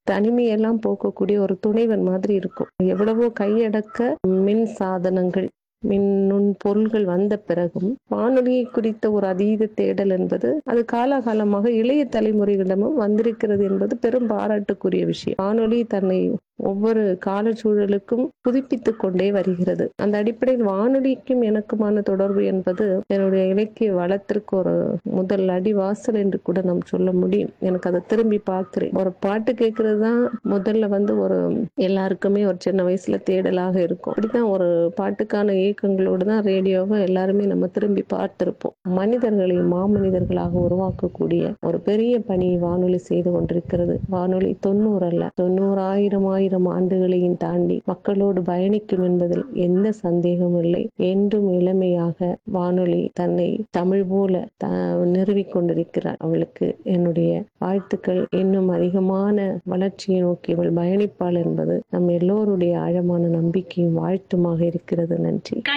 தனிமையெல்லாம் போக்கக்கூடிய ஒரு துணைவன் மாதிரி இருக்கும் எவ்வளவோ கையடக்க மின் சாதனங்கள் மின் நுண் பொருள்கள் வந்த பிறகும் வானொலியை குறித்த ஒரு அதீத தேடல் என்பது அது காலாகாலமாக இளைய தலைமுறைகளிடமும் வந்திருக்கிறது என்பது பெரும் பாராட்டுக்குரிய விஷயம் வானொலி தன்னை ஒவ்வொரு காலச்சூழலுக்கும் புதுப்பித்துக் கொண்டே வருகிறது அந்த அடிப்படையில் வானொலிக்கும் எனக்குமான தொடர்பு என்பது என்னுடைய இலக்கிய வளத்திற்கு ஒரு முதல் அடிவாசல் என்று கூட நாம் சொல்ல முடியும் எனக்கு அதை திரும்பி பார்க்கிறேன் ஒரு பாட்டு கேட்கறது தான் முதல்ல வந்து ஒரு எல்லாருக்குமே ஒரு சின்ன வயசுல தேடலாக இருக்கும் அப்படிதான் ஒரு பாட்டுக்கான இயக்கங்களோடு தான் ரேடியோவை எல்லாருமே நம்ம திரும்பி பார்த்திருப்போம் மனிதர்களை மாமனிதர்களாக உருவாக்கக்கூடிய ஒரு பெரிய பணியை வானொலி செய்து கொண்டிருக்கிறது வானொலி தொண்ணூறு அல்ல தொண்ணூறாயிரம் ஆயிரம் ஆண்டுகளையும் தாண்டி மக்களோடு பயணிக்கும் என்பதில் எந்த சந்தேகமும் இல்லை என்றும் இளமையாக வானொலி தன்னை தமிழ் போல த நிறுவிக் கொண்டிருக்கிறார் அவளுக்கு என்னுடைய வாழ்த்துக்கள் இன்னும் அதிகமான வளர்ச்சியை நோக்கி அவள் பயணிப்பாள் என்பது நம் எல்லோருடைய ஆழமான நம்பிக்கையும் வாழ்த்துமாக இருக்கிறது நன்றி